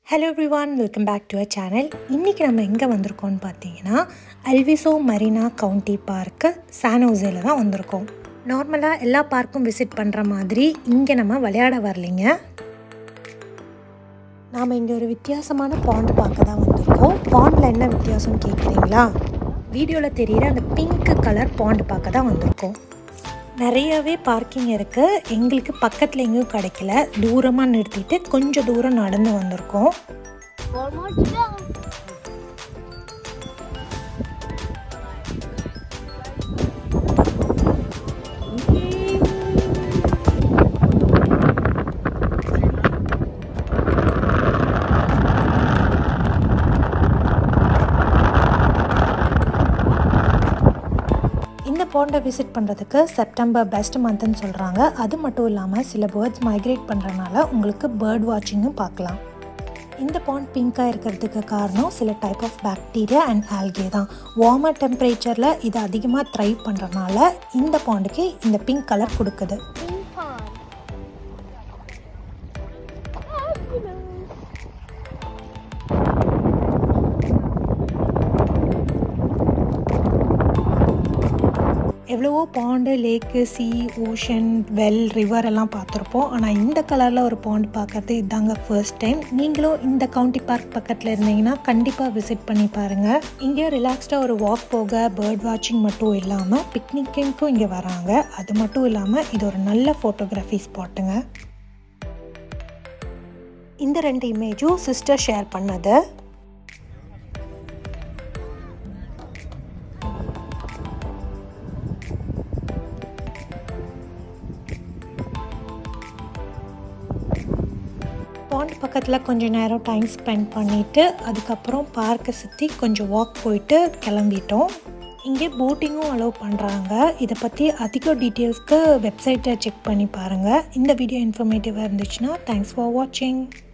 Hello everyone welcome back to a channel இன்றைக்கி நம்ம எங்கே வந்திருக்கோம்னு பார்த்தீங்கன்னா அல்விசோ மரீனா கவுண்டி பார்க்கு சானோசேல தான் வந்திருக்கோம் நார்மலாக எல்லா பார்க்கும் விசிட் பண்ணுற மாதிரி இங்கே நம்ம விளையாட வரலைங்க நாம் இங்கே ஒரு வித்தியாசமான பாண்ட் பார்க்க தான் வந்திருக்கோம் பாண்டில் என்ன வித்தியாசம்னு கேட்குறீங்களா வீடியோவில் தெரிகிற அந்த பிங்க் கலர் பாண்ட் பார்க்க தான் வந்திருக்கோம் நிறையவே பார்க்கிங் இருக்குது எங்களுக்கு பக்கத்தில் எங்கேயும் கிடைக்கல தூரமாக நிறுத்திட்டு கொஞ்சம் தூரம் நடந்து வந்திருக்கோம் Four more to go. இந்த பாண்டை விசிட் பண்ணுறதுக்கு செப்டம்பர் பெஸ்ட் மந்த்னு சொல்கிறாங்க அது மட்டும் இல்லாமல் சில பேர்ட்ஸ் மைக்ரேட் பண்ணுறனால உங்களுக்கு பேர்ட் வாட்சிங்கும் பார்க்கலாம் இந்த பாண்ட் பிங்காக இருக்கிறதுக்கு காரணம் சில type of bacteria and algae தான் வார்மர் டெம்பரேச்சரில் இது அதிகமாக த்ரைவ் பண்ணுறனால இந்த பாண்டுக்கு இந்த பிங்க் கலர் கொடுக்குது Ping pong. Fabulous. எவ்வளவோ pond lake sea ocean well river எல்லாம் பார்த்துருப்போம் ஆனால் இந்த கலரில் ஒரு பாண்ட் பார்க்கறது இதாங்க ஃபர்ஸ்ட் டைம் நீங்களும் இந்த கவுண்டி பார்க் பக்கத்தில் இருந்தீங்கன்னா கண்டிப்பாக விசிட் பண்ணி பாருங்கள் இங்கே ரிலாக்ஸ்டாக ஒரு வாக் போக பேர்ட் வாட்சிங் மட்டும் இல்லாமல் பிக்னிக்குக்கும் இங்கே வராங்க அது மட்டும் இல்லாமல் இது ஒரு நல்ல ஃபோட்டோகிராஃபி ஸ்பாட்டுங்க இந்த ரெண்டு இமேஜும் சிஸ்டர் ஷேர் பண்ணது பாண்ட் பக்கத்தில் கொஞ்சம் நேரம் டைம் ஸ்பெண்ட் பண்ணிவிட்டு அதுக்கப்புறம் பார்க்கை சுற்றி கொஞ்சம் வாக் போயிட்டு கிளம்பிட்டோம் இங்கே போட்டிங்கும் அலோவ் பண்ணுறாங்க இதை பற்றி அதிக டீட்டெயில்ஸ்க்கு வெப்சைட்டை செக் பண்ணி பாருங்கள் இந்த வீடியோ இன்ஃபர்மேட்டிவாக இருந்துச்சுன்னா தேங்க்ஸ் ஃபார் வாட்சிங்